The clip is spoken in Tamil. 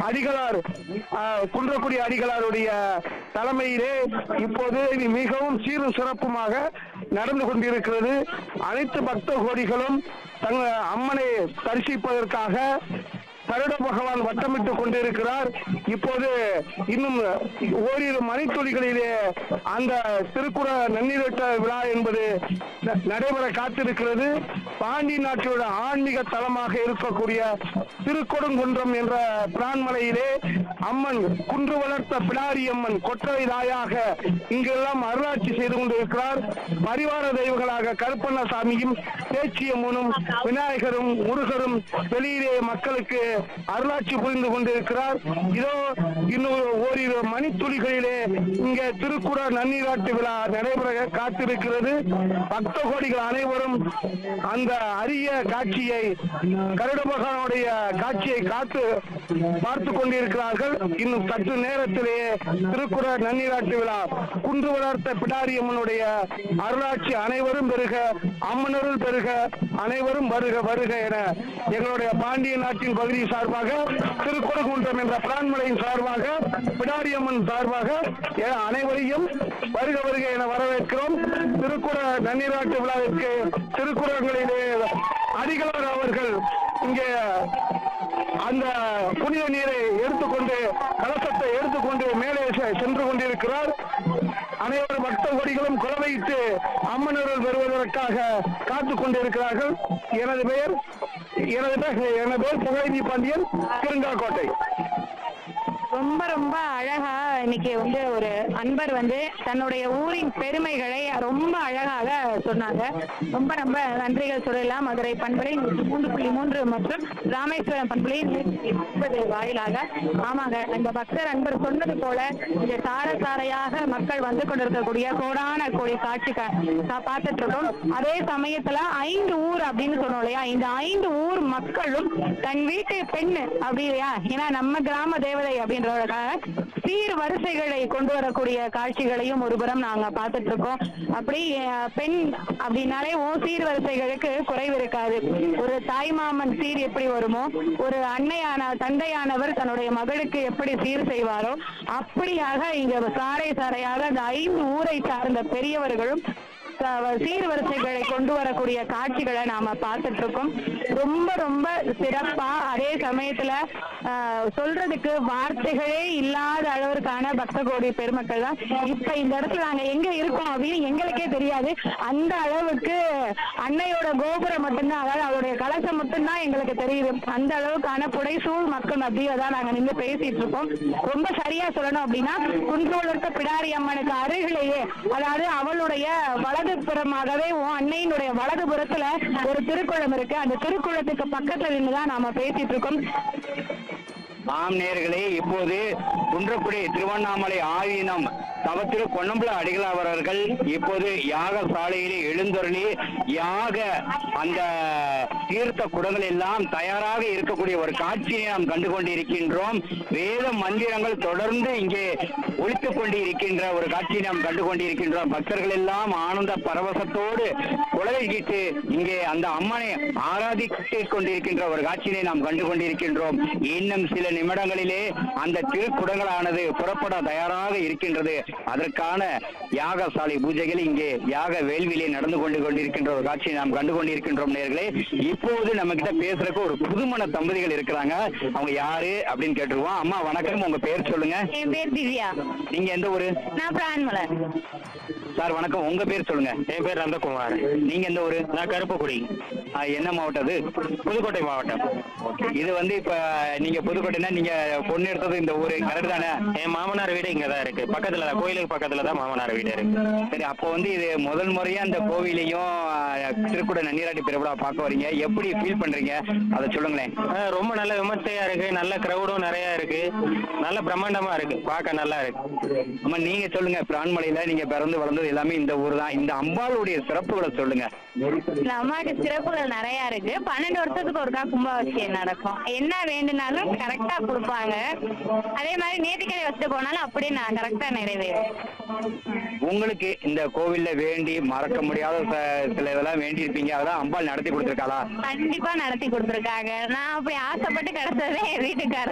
அடிகளார் ஆஹ், குன்றக்குடி அடிகளாருடைய தலைமையிலே இப்போது இது மிகவும் சீரும் சிறப்புமாக நடந்து கொண்டிருக்கிறது அனைத்து பக்த கோடிகளும் தங்கள் அம்மனை தரிசிப்பதற்காக கருட பகவான் வட்டமிட்டுக் கொண்டிருக்கிறார் இப்போது இன்னும் ஓரிரு மணித்துளிகளிலே அந்த திருக்குற நன்னீரட்ட விழா என்பது ந- நடைபெற காத்திருக்கிறது பாண்டி நாட்டோட ஆன்மீக தலமாக இருக்கக்கூடிய திருக்கொடுங்குன்றம் என்ற பிரான்மலையிலே அம்மன் குன்று வளர்த்த பிடாரி அம்மன் கொற்றவை தாயாக இங்கெல்லாம் அருளாட்சி செய்து கொண்டிருக்கிறார் பரிவார தெய்வங்களாக கருப்பண்ணசாமியும் பேச்சியம்மனும் விநாயகரும் முருகரும் வெளியிலே மக்களுக்கு அருளாட்சி புரிந்து கொண்டிருக்கிறார் இதோ இன்னும் ஓரிரு மணித்துளிகளிலே இங்கே திருக்குற நன்னீராட்டு விழா நடைபெற காத்திருக்கிறது பக்த கோடிகள் அனைவரும் அந்த அரிய காட்சியை கருட பகவானுடைய காட்சியை காத்து பார்த்து கொண்டிருக்கிறார்கள் இன்னும் சற்று நேரத்திலேயே திருக்குற நன்னீராட்டு விழா குன்று வளர்த்த பிடாரியம்மனுடைய அருளாட்சி அனைவரும் பெருக அம்மனருள் பெருக அனைவரும் வருக வருக என எங்களுடைய பாண்டிய நாட்டின் பகுதி சார்பாக திருக்குறகுன்றம் என்ற பிரான்மலையின் சார்பாக பிடாரியம்மன் சார்பாக எ- அனைவரையும் வருக வருக என வரவேற்கிறோம் திருக்குற நன்னீராட்டு விழாவிற்கு திருக்குறங்களிலே அடிகளார் அவர்கள் இங்கே அந்த புனித நீரை எடுத்துக்கொண்டு கலசத்தை எடுத்துக்கொண்டு மேலே செ- சென்று கொண்டிருக்கிறார் அனைவரும் பக்த கோடிகளும் குலவையிட்டு அம்மனர்கள் வருவதற்காக காத்துக் கொண்டிருக்கிறார்கள் எனது பெயர் எனது பெயர் எனது பெயர் புகழேந்தி பாண்டியன் திருங்காக்கோட்டை ரொம்ப ரொம்ப அழகா இன்னைக்கு வந்து ஒரு அன்பர் வந்து தன்னுடைய ஊரின் பெருமைகளை ரொம்ப அழகாக சொன்னாங்க ரொம்ப ரொம்ப நன்றிகள் சொல்லலாம் மதுரை பண்பலை மூன்று புள்ளி மூன்று மற்றும் ராமேஸ்வரம் பண்பலை முப்பது வாயிலாக ஆமாங்க இந்த பக்தர் அன்பர் சொன்னது போல இந்த சார சாரையாக மக்கள் வந்து கொண்டிருக்கக்கூடிய கோடான கோடி காட்சி கா- கா- பார்த்துட்டு இருக்கோம் அதே சமயத்துல ஐந்து ஊர் அப்படின்னு சொன்னோம் இல்லையா இந்த ஐந்து ஊர் மக்களும் தன் வீட்டு பெண் அப்படி இல்லையா ஏன்னா நம்ம கிராம தேவதை அப்படின்றவர்களுக்காக சீர் வரிசைகளை கொண்டு வரக்கூடிய காட்சிகளையும் ஒருபுறம் நாங்க பார்த்துட்டு இருக்கோம் அப்படி அஹ், பெண் அப்படின்னாலே ஓ சீர் வரிசைகளுக்கு குறைவு இருக்காது ஒரு தாய்மாமன் சீர் எப்படி வருமோ ஒரு அன்னையான தந்தையானவர் தன்னுடைய மகளுக்கு எப்படி சீர் செய்வாரோ அப்படியாக இங்க சாறை சாறையாக அந்த ஐந்து ஊரை சார்ந்த பெரியவர்களும் ச- சீர்வரிசைகளை கொண்டு வரக்கூடிய காட்சிகளை நாம பார்த்துட்டு இருக்கோம் ரொம்ப ரொம்ப சிறப்பா அதே சமயத்துல ஆஹ், சொல்றதுக்கு வார்த்தைகளே இல்லாத அளவிற்கான பக்த கோடி பெருமக்கள் தான் இப்ப இந்த இடத்துல நாங்க எங்க இருக்கோம் அப்படின்னு எங்களுக்கே தெரியாது அந்த அளவுக்கு அன்னையோட கோபுரம் மட்டும்தான் அதாவது அவருடைய கலசம் மட்டும்தான் எங்களுக்கு தெரியுது அந்த அளவுக்கான புடைசூழ் மக்கள் மத்தியில தான் நாங்க நின்று பேசிட்டு இருக்கோம் ரொம்ப சரியா சொல்லணும் அப்படின்னா குன்று வளர்த்த பிடாரி அம்மனுக்கு அருகிலேயே அதாவது அவளுடைய வலதுபுறமாகவே உன் அன்னையினுடைய வலதுபுறத்துல ஒரு திருக்குளம் இருக்கு அந்த திருக்குளத்துக்கு பக்கத்துல நின்றுதான் நாம பேசிட்டு இருக்கோம் ஆம் நேர்களே இப்போது குன்றக்குடி திருவண்ணாமலை ஆதீனம் தவத்திரு பொன்னம்பல அடிகளார் அவர்கள் இப்போது யாக சாலையிலே எழுந்தருளி யாக அந்த தீர்த்த குடங்கள் எல்லாம் தயாராக இருக்கக்கூடிய ஒரு காட்சியை நாம் கண்டு கொண்டிருக்கின்றோம் வேத மந்திரங்கள் தொடர்ந்து இங்கே ஒழித்துக் கொண்டு இருக்கின்ற ஒரு காட்சியை நாம் கண்டு கொண்டிருக்கின்றோம் பக்தர்கள் எல்லாம் ஆனந்த பரவசத்தோடு குலவைகிட்டு இங்கே அந்த அம்மனை ஆராதித்துக் கொண்டிருக்கின்ற ஒரு காட்சியை நாம் கண்டு கொண்டிருக்கின்றோம் இன்னும் சில நிமிடங்களிலே அந்த திருக்குடங்களானது புறப்பட தயாராக இருக்கின்றது அதற்கான யாகசாலை பூஜைகள் இங்கே யாக வேள்வியிலே நடந்து கொண்டு கொண்டிருக்கின்ற ஒரு காட்சியை நாம் கண்டு கொண்டிருக்கின்றோம் நேர்களே இப்போது நம்ம கிட்ட பேசுறதுக்கு ஒரு புதுமண தம்பதிகள் இருக்கிறாங்க அவங்க யாரு அப்படின்னு கேட்டுருவோம் அம்மா வணக்கம் உங்க பேர் சொல்லுங்க என் பேர் திவ்யா நீங்க எந்த ஊரு நான் பிரான்மலர் சார் வணக்கம் உங்க பேர் சொல்லுங்க என் பேர் நந்தகுமார் நீங்க எந்த ஊரு நான் கருப்புக்குடி ஆ, என்ன மாவட்டம் அது புதுக்கோட்டை மாவட்டம் இது வந்து இப்ப நீங்க புதுக்கோட்டைனா நீங்க பொண்ணு எடுத்தது இந்த ஊரு கரெக்ட் தானே என் மாமனார் வீடு இங்க தான் இருக்கு பக்கத்துல தான் கோயிலுக்கு பக்கத்துல தான் மாமனார் வீடு இருக்கு சரி அப்போ வந்து இது முதல் முறையா இந்த கோவிலையும் ஆ, திருக்குட நன்னீராட்டி பெருவிழா பார்க்க வரீங்க எப்படி ஃபீல் பண்றீங்க அதை சொல்லுங்களேன் ஆ, ரொம்ப நல்ல விமர்சையா இருக்கு நல்ல கிரௌடும் நிறைய இருக்கு நல்ல பிரம்மாண்டமா இருக்கு பார்க்க நல்லா இருக்கு அம்மா நீங்க சொல்லுங்க பிரான்மலையில நீங்க பிறந்து வளர்ந்தது எல்லாமே இந்த ஊர் தான் இந்த அம்பாளுடைய சிறப்புகளை சொல்லுங்க நம்மளுக்கு சிறப்புகள் நிறைய இருக்கு பன்னெண்டு வருஷத்துக்கு ஒருக்கா கும்பாபிஷேகம் நடக்கும் என்ன வேண்டுனாலும் கரெக்டா கொடுப்பாங்க அதே மாதிரி நேர்த்திக்கடை வச்சுட்டு போனாலும் அப்படியே நான் கரெக்டா நிறைவேறும் உங்களுக்கு இந்த கோவில்ல வேண்டி மறக்க முடியாத ச- சில இதெல்லாம் வேண்டி இருப்பீங்க அதெல்லாம் அம்பாள் நடத்தி கொடுத்துருக்காளா கண்டிப்பா நடத்தி கொடுத்துருக்காங்க நான் அப்படி ஆசைப்பட்டு கிடைச்சதே என் வீட்டுக்காரர்